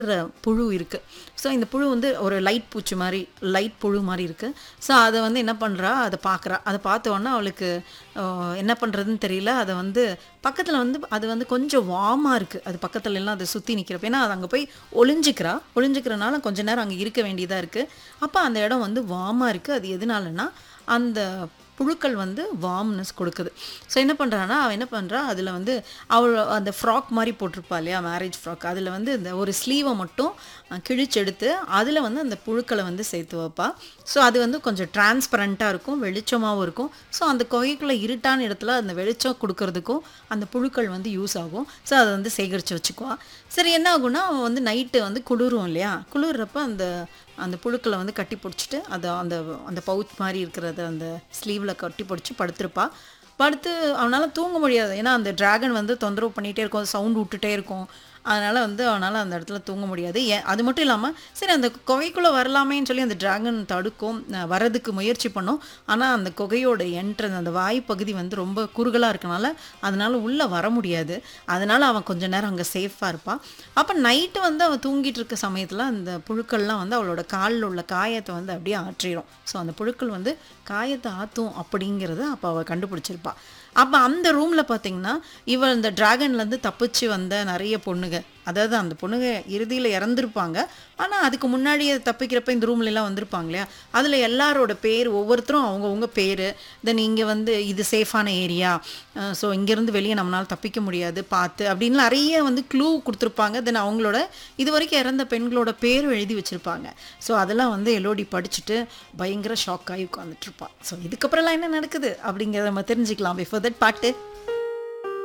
புழு இருக்குது ஸோ இந்த புழு வந்து ஒரு லைட் பூச்சி மாதிரி லைட் புழு மாதிரி இருக்குது ஸோ அதை வந்து என்ன பண்ணுறா அதை பார்க்குறா அதை பார்த்த உடனே அவளுக்கு அஹ், என்ன பண்ணுறதுன்னு தெரியல அதை வந்து பக்கத்தில் வந்து அது வந்து கொஞ்சம் வார்மாக இருக்குது அது பக்கத்துல எல்லாம் அதை சுற்றி நிற்கிறப்ப ஏன்னா அது அங்கே போய் ஒளிஞ்சிக்கிறா ஒளிஞ்சிக்கிறனால கொஞ்ச நேரம் அங்கே இருக்க வேண்டியதாக இருக்குது அப்போ அந்த இடம் வந்து வார்மாக இருக்குது அது எதனாலன்னா அந்த புழுக்கள் வந்து வார்ம்னஸ் கொடுக்குது ஸோ என்ன பண்ணுறான்னா அவள் என்ன பண்ணுறா அதில் வந்து அவள் அந்த ஃப்ராக் மாதிரி போட்டிருப்பா இல்லையா மேரேஜ் ஃப்ராக் அதில் வந்து இந்த ஒரு ஸ்லீவை மட்டும் அஹ், கிழிச்செடுத்து அதில் வந்து அந்த புழுக்களை வந்து சேர்த்து வைப்பா ஸோ அது வந்து கொஞ்சம் டிரான்ஸ்பரண்ட்டாக இருக்கும் வெளிச்சமாகவும் இருக்கும் ஸோ அந்த குகைக்குள்ளே இருட்டான இடத்துல அந்த வெளிச்சம் கொடுக்கறதுக்கும் அந்த புழுக்கள் வந்து யூஸ் ஆகும் ஸோ அதை வந்து சேகரித்து வச்சுக்குவா சரி என்ன ஆகும்னா அவன் வந்து நைட்டு வந்து குளிரும் இல்லையா குளிர்றப்ப அந்த அந்த புழுக்களை வந்து கட்டி பிடிச்சிட்டு அதை அந்த அந்த பவுச் மாதிரி இருக்கிறத அந்த ஸ்லீவில் கட்டி பிடிச்சி படுத்திருப்பா படுத்து அவனால் தூங்க முடியாது ஏன்னா அந்த டிராகன் வந்து தொந்தரவு பண்ணிகிட்டே இருக்கும் சவுண்ட் விட்டுட்டே இருக்கும் அதனால் வந்து அவனால் அந்த இடத்துல தூங்க முடியாது ஏன் அது மட்டும் இல்லாமல் சரி அந்த குகைக்குள்ளே வரலாமேன்னு சொல்லி அந்த டிராகன் தடுக்கும் அஹ் வரதுக்கு முயற்சி பண்ணும் ஆனால் அந்த குகையோட என்ட்ரன் அந்த வாய் பகுதி வந்து ரொம்ப குறுகலாக இருக்கனால அதனால் உள்ளே வர முடியாது அதனால் அவன் கொஞ்ச நேரம் அங்கே சேஃபாக இருப்பான் அப்போ நைட்டு வந்து அவன் தூங்கிட்டு இருக்க சமயத்தில் அந்த புழுக்கள்லாம் வந்து அவளோட காலில் உள்ள காயத்தை வந்து அப்படியே ஆற்றிடும் ஸோ அந்த புழுக்கள் வந்து காயத்தை ஆற்றும் அப்படிங்கிறத அப்போ அவள் கண்டுபிடிச்சிருப்பா அப்போ அந்த ரூமில் பார்த்தீங்கன்னா இவள் இந்த டிராகன்லேருந்து தப்பிச்சு வந்த நிறைய பொண்ணுங்க அதாவது அந்த பொண்ணுங்க இறுதியில் இறந்துருப்பாங்க ஆனால் அதுக்கு முன்னாடியே தப்பிக்கிறப்ப இந்த ரூம்ல எல்லாம் வந்திருப்பாங்க இல்லையா அதில் எல்லாரோட பேர் ஒவ்வொருத்தரும் அவங்கவுங்க பேர் தென் இங்கே வந்து இது சேஃபான ஏரியா ஸோ இங்கேருந்து வெளியே நம்மளால் தப்பிக்க முடியாது பார்த்து அப்படின்னு நிறைய வந்து க்ளூ கொடுத்துருப்பாங்க தென் அவங்களோட இது வரைக்கும் இறந்த பெண்களோட பேரும் எழுதி வச்சுருப்பாங்க ஸோ அதெல்லாம் வந்து எலோடி படிச்சுட்டு பயங்கர ஷாக் ஆகி உட்காந்துட்ருப்பாள் ஸோ இதுக்கப்புறம்லாம் என்ன நடக்குது அப்படிங்கிறத நம்ம தெரிஞ்சுக்கலாம் பிஃபோர் தட் பாட்டு